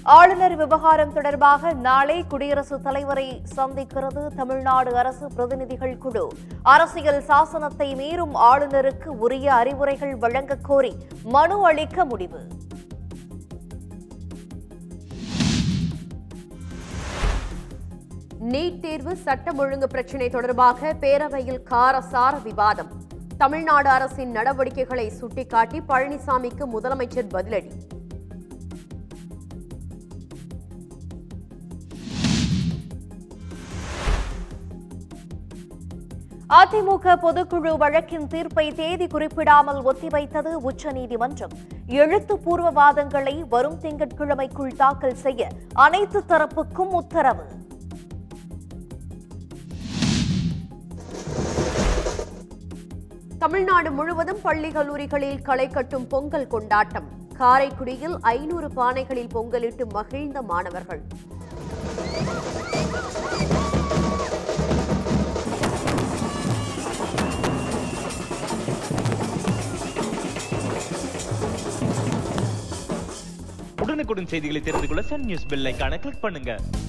ஆளுநர் விவகாரம் தொடர்பாக நாளை குடியரசுத் தலைவரை சந்திக்கிறது தமிழ்நாடு அரசு பிரதிநிதிகள் குழு அரசியல் சாசனத்தை மீறும் ஆளுநருக்கு உரிய அறிவுரைகள் வழங்கக் கோரி மனு அளிக்க முடிவு நீட் தேர்வு சட்டம் ஒழுங்கு பிரச்சினை தொடர்பாக பேரவையில் காரசார விவாதம் தமிழ்நாடு அரசின் நடவடிக்கைகளை சுட்டிக்காட்டி பழனிசாமிக்கு முதலமைச்சர் பதிலடி அதிமுக பொதுக்குழு வழக்கின் தீர்ப்பை தேதி குறிப்பிடாமல் ஒத்திவைத்தது உச்சநீதிமன்றம் எழுத்துப்பூர்வ வாதங்களை வரும் திங்கட்கிழமைக்குள் தாக்கல் செய்ய அனைத்து தரப்புக்கும் உத்தரவு தமிழ்நாடு முழுவதும் பள்ளி கல்லூரிகளில் களை கட்டும் பொங்கல் கொண்டாட்டம் காரைக்குடியில் ஐநூறு பானைகளில் பொங்கலிட்டு மகிழ்ந்த மாணவர்கள் உடனுக்குடன் செய்திகளை தெரிந்து கொள்ள சன் நியூஸ் பெல் ஐகானை கிளிக் பண்ணுங்க